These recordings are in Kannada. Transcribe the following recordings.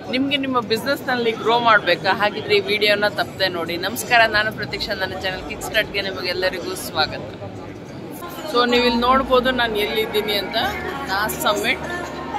ನಿಮಗೆ ನಿಮ್ಮ ಬಿಸ್ನೆಸ್ನಲ್ಲಿ ಗ್ರೋ ಮಾಡಬೇಕಾ ಹಾಗಿದ್ರೆ ಈ ವಿಡಿಯೋನ ತಪ್ಪದೆ ನೋಡಿ ನಮಸ್ಕಾರ ನಾನು ಪ್ರತೀಕ್ಷಾ ನನ್ನ ಚಾನಲ್ ಕಿಕ್ ಸ್ಟಾರ್ಟ್ಗೆ ನಿಮಗೆಲ್ಲರಿಗೂ ಸ್ವಾಗತ ಸೊ ನೀವು ಇಲ್ಲಿ ನೋಡ್ಬೋದು ನಾನು ಎಲ್ಲಿದ್ದೀನಿ ಅಂತ ನಾಸ್ ಸಮ್ಮಿಟ್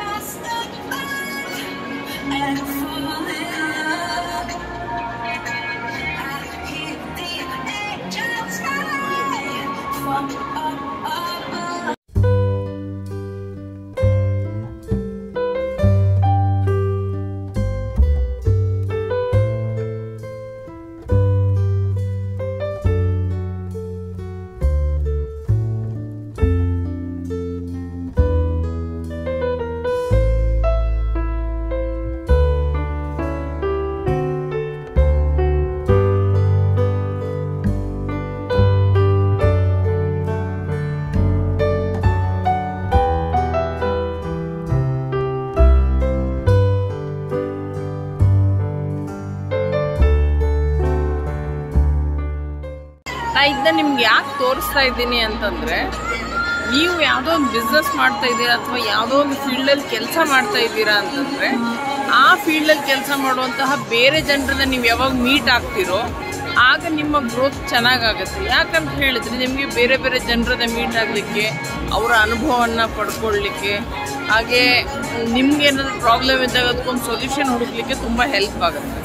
ನಾ ಇದನ್ನ ನಿಮ್ಗೆ ಯಾಕೆ ತೋರಿಸ್ತಾ ಇದ್ದೀನಿ ಅಂತಂದ್ರೆ ನೀವು ಯಾವುದೋ ಒಂದು ಬಿಸ್ನೆಸ್ ಮಾಡ್ತಾ ಇದ್ದೀರಾ ಅಥವಾ ಯಾವುದೋ ಒಂದು ಫೀಲ್ಡಲ್ಲಿ ಕೆಲಸ ಮಾಡ್ತಾ ಇದ್ದೀರಾ ಅಂತಂದ್ರೆ ಆ ಫೀಲ್ಡಲ್ಲಿ ಕೆಲಸ ಮಾಡುವಂತಹ ಬೇರೆ ಜನರನ್ನ ನೀವು ಯಾವಾಗ ಮೀಟ್ ಆಗ್ತಿರೋ ಆಗ ನಿಮ್ಮ ಗ್ರೋತ್ ಚೆನ್ನಾಗಾಗುತ್ತೆ ಯಾಕಂತ ಹೇಳಿದ್ರೆ ನಿಮಗೆ ಬೇರೆ ಬೇರೆ ಜನರನ್ನ ಮೀಟ್ ಆಗಲಿಕ್ಕೆ ಅವರ ಅನುಭವವನ್ನು ಪಡ್ಕೊಳ್ಳಿಕ್ಕೆ ಹಾಗೆ ನಿಮ್ಗೆ ಏನಾದರೂ ಪ್ರಾಬ್ಲಮ್ ಇದ್ದಾಗ ಅದಕ್ಕೊಂದು ಸೊಲ್ಯೂಷನ್ ಹುಡುಕ್ಲಿಕ್ಕೆ ತುಂಬ ಹೆಲ್ಪ್ ಆಗುತ್ತೆ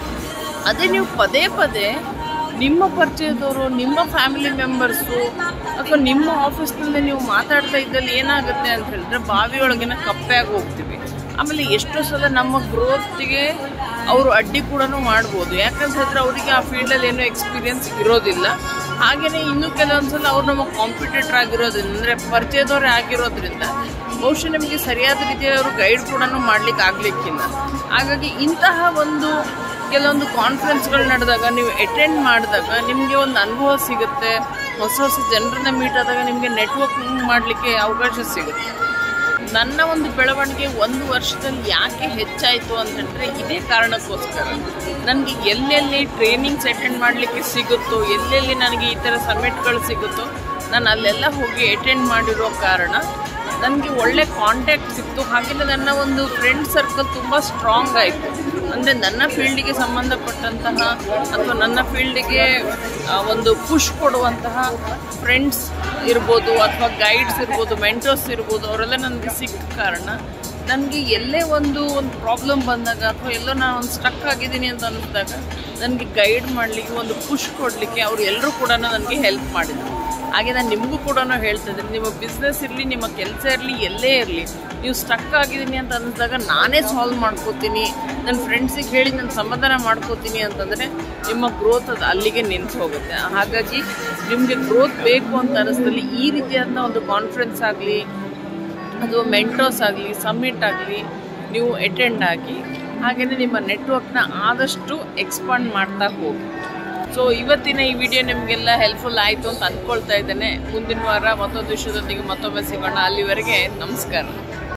ಅದೇ ನೀವು ಪದೇ ಪದೇ ನಿಮ್ಮ ಪರಿಚಯದವರು ನಿಮ್ಮ ಫ್ಯಾಮಿಲಿ ಮೆಂಬರ್ಸು ಅಥವಾ ನಿಮ್ಮ ಆಫೀಸ್ನಲ್ಲಿ ನೀವು ಮಾತಾಡ್ತಾ ಇದ್ದಲ್ಲಿ ಏನಾಗುತ್ತೆ ಅಂತ ಹೇಳಿದ್ರೆ ಬಾವಿಯೊಳಗಿನ ಕಪ್ಪೆಯಾಗಿ ಹೋಗ್ತೀವಿ ಆಮೇಲೆ ಎಷ್ಟೋ ಸಲ ನಮ್ಮ ಗ್ರೋತ್ಗೆ ಅವರು ಅಡ್ಡಿ ಕೂಡ ಮಾಡ್ಬೋದು ಯಾಕಂತ ಹೇಳಿದ್ರೆ ಅವರಿಗೆ ಆ ಫೀಲ್ಡಲ್ಲಿ ಏನೋ ಎಕ್ಸ್ಪೀರಿಯನ್ಸ್ ಇರೋದಿಲ್ಲ ಹಾಗೆಯೇ ಇನ್ನೂ ಕೆಲವೊಂದು ಸಲ ಅವ್ರು ನಮ್ಮ ಕಾಂಪಿಟೇಟರ್ ಆಗಿರೋದ್ರಿಂದ ಅಂದರೆ ಪರಿಚಯದವರೇ ಆಗಿರೋದ್ರಿಂದ ಬಹುಶಃ ನಿಮಗೆ ಸರಿಯಾದ ರೀತಿಯಲ್ಲಿ ಅವರು ಗೈಡ್ ಕೂಡ ಮಾಡ್ಲಿಕ್ಕೆ ಆಗ್ಲಿಕ್ಕಿಲ್ಲ ಹಾಗಾಗಿ ಇಂತಹ ಒಂದು ಕೆಲವೊಂದು ಕಾನ್ಫರೆನ್ಸ್ಗಳು ನಡೆದಾಗ ನೀವು ಅಟೆಂಡ್ ಮಾಡಿದಾಗ ನಿಮಗೆ ಒಂದು ಅನುಭವ ಸಿಗುತ್ತೆ ಹೊಸ ಹೊಸ ಜನರನ್ನ ಮೀಟ್ ಆದಾಗ ನಿಮಗೆ ನೆಟ್ವರ್ಕಿಂಗ್ ಮಾಡಲಿಕ್ಕೆ ಅವಕಾಶ ಸಿಗುತ್ತೆ ನನ್ನ ಒಂದು ಬೆಳವಣಿಗೆ ಒಂದು ವರ್ಷದಲ್ಲಿ ಯಾಕೆ ಹೆಚ್ಚಾಯಿತು ಅಂತಂದರೆ ಇದೇ ಕಾರಣಕ್ಕೋಸ್ಕರ ನನಗೆ ಎಲ್ಲೆಲ್ಲಿ ಟ್ರೈನಿಂಗ್ಸ್ ಅಟೆಂಡ್ ಮಾಡಲಿಕ್ಕೆ ಸಿಗುತ್ತೋ ಎಲ್ಲೆಲ್ಲಿ ನನಗೆ ಈ ಥರ ಸಮಿಟ್ಗಳು ಸಿಗುತ್ತೋ ನಾನು ಅಲ್ಲೆಲ್ಲ ಹೋಗಿ ಅಟೆಂಡ್ ಮಾಡಿರೋ ಕಾರಣ ನನಗೆ ಒಳ್ಳೆ ಕಾಂಟ್ಯಾಕ್ಟ್ ಸಿಕ್ತು ಹಾಗೆಯೇ ನನ್ನ ಒಂದು ಫ್ರೆಂಡ್ ಸರ್ಕಲ್ ತುಂಬ ಸ್ಟ್ರಾಂಗ್ ಆಯಿತು ಅಂದರೆ ನನ್ನ ಫೀಲ್ಡಿಗೆ ಸಂಬಂಧಪಟ್ಟಂತಹ ಅಥವಾ ನನ್ನ ಫೀಲ್ಡಿಗೆ ಒಂದು ಪುಷ್ ಕೊಡುವಂತಹ ಫ್ರೆಂಡ್ಸ್ ಇರ್ಬೋದು ಅಥವಾ ಗೈಡ್ಸ್ ಇರ್ಬೋದು ಮೆಂಟರ್ಸ್ ಇರ್ಬೋದು ಅವರೆಲ್ಲ ನನಗೆ ಸಿಕ್ಕ ಕಾರಣ ನನಗೆ ಎಲ್ಲೇ ಒಂದು ಒಂದು ಪ್ರಾಬ್ಲಮ್ ಬಂದಾಗ ಅಥವಾ ಎಲ್ಲೋ ನಾನು ಒಂದು ಸ್ಟಕ್ ಆಗಿದ್ದೀನಿ ಅಂತ ಅನ್ನಿಸಿದಾಗ ನನಗೆ ಗೈಡ್ ಮಾಡಲಿಕ್ಕೆ ಒಂದು ಪುಷ್ ಕೊಡಲಿಕ್ಕೆ ಅವರು ಎಲ್ಲರೂ ಕೂಡ ನನಗೆ ಹೆಲ್ಪ್ ಮಾಡಿದರು ಹಾಗೆ ನಾನು ನಿಮಗೂ ಕೂಡ ಹೇಳ್ತಾ ಇದ್ದೀನಿ ನಿಮ್ಮ ಬಿಸ್ನೆಸ್ ಇರಲಿ ನಿಮ್ಮ ಕೆಲಸ ಇರಲಿ ಎಲ್ಲೇ ಇರಲಿ ನೀವು ಸ್ಟಕ್ ಆಗಿದ್ದೀನಿ ಅಂತ ಅನ್ನಿಸಿದಾಗ ನಾನೇ ಸಾಲ್ವ್ ಮಾಡ್ಕೋತೀನಿ ನನ್ನ ಫ್ರೆಂಡ್ಸಿಗೆ ಹೇಳಿ ನಾನು ಸಮಾಧಾನ ಮಾಡ್ಕೋತೀನಿ ಅಂತಂದರೆ ನಿಮ್ಮ ಗ್ರೋತ್ ಅದು ಅಲ್ಲಿಗೆ ನಿಂತು ಹೋಗುತ್ತೆ ಹಾಗಾಗಿ ನಿಮಗೆ ಗ್ರೋತ್ ಬೇಕು ಅಂತ ಅನ್ನಿಸ್ದಲ್ಲಿ ಈ ರೀತಿಯಾದ ಒಂದು ಕಾನ್ಫರೆನ್ಸ್ ಆಗಲಿ ಅಥವಾ ಮೆಂಟೋಸ್ ಆಗಲಿ ಸಮ್ಮಿಟ್ ಆಗಲಿ ನೀವು ಅಟೆಂಡ್ ಆಗಿ ಹಾಗೆಯೇ ನಿಮ್ಮ ನೆಟ್ವರ್ಕ್ನ ಆದಷ್ಟು ಎಕ್ಸ್ಪಾಂಡ್ ಮಾಡ್ತಾ ಹೋಗಿ ಸೊ ಇವತ್ತಿನ ಈ ವಿಡಿಯೋ ನಿಮಗೆಲ್ಲ ಹೆಲ್ಪ್ಫುಲ್ ಆಯಿತು ಅಂತ ಅಂದ್ಕೊಳ್ತಾ ಇದ್ದೇನೆ ಮುಂದಿನ ವಾರ ಮತ್ತೊಂದು ವಿಷಯದೊಂದಿಗೆ ಮತ್ತೊಮ್ಮೆ ಸಿಗೋಣ ಅಲ್ಲಿವರೆಗೆ ನಮಸ್ಕಾರ